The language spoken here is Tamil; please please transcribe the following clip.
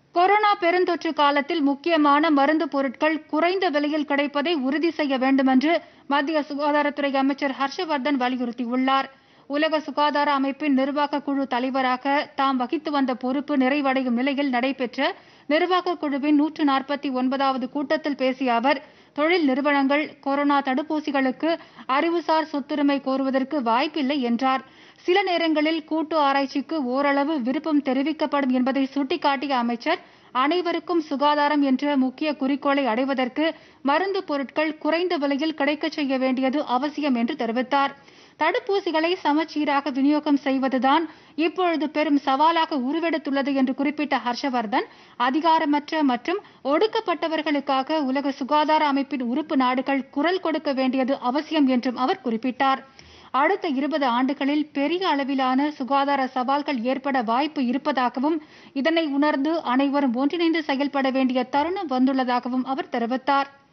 கொரோனா பெருந்தொற்று காலத்தில் முக்கியமான மருந்து பொருட்கள் குறைந்த விலையில் கிடைப்பதை உறுதி செய்ய வேண்டுமென்று மத்திய சுகாதாரத்துறை அமைச்சர் ஹர்ஷவர்தன் வலியுறுத்தியுள்ளார் உலக சுகாதார அமைப்பின் நிர்வாக குழு தலைவராக தாம் வகித்து வந்த பொறுப்பு நிறைவடையும் நிலையில் நடைபெற்ற நிர்வாக குழுவின் நூற்று நாற்பத்தி ஒன்பதாவது கூட்டத்தில் பேசிய அவர் தொழில் நிறுவனங்கள் கொரோனா தடுப்பூசிகளுக்கு அறிவுசார் சொத்துரிமை கோருவதற்கு வாய்ப்பில்லை என்றார் சில நேரங்களில் கூட்டு ஆராய்ச்சிக்கு ஓரளவு விருப்பம் தெரிவிக்கப்படும் என்பதை சுட்டிக்காட்டிய அமைச்சர் அனைவருக்கும் சுகாதாரம் என்ற முக்கிய குறிக்கோளை அடைவதற்கு மருந்து பொருட்கள் குறைந்த விலையில் கிடைக்கச் செய்ய வேண்டியது அவசியம் என்று தெரிவித்தார் தடுப்பூசிகளை சமச்சீராக விநியோகம் செய்வதுதான் இப்பொழுது பெரும் சவாலாக உருவெடுத்துள்ளது என்று குறிப்பிட்ட ஹர்ஷவர்தன் அதிகாரமற்ற மற்றும் ஒடுக்கப்பட்டவர்களுக்காக உலக சுகாதார அமைப்பின் உறுப்பு நாடுகள் குரல் கொடுக்க வேண்டியது அவசியம் என்றும் அவர் குறிப்பிட்டார் அடுத்த இருபது ஆண்டுகளில் பெரிய அளவிலான சுகாதார சவால்கள் ஏற்பட வாய்ப்பு இருப்பதாகவும் இதனை உணர்ந்து அனைவரும் ஒன்றிணைந்து செயல்பட வேண்டிய தருணம் வந்துள்ளதாகவும் அவர் தெரிவித்தார்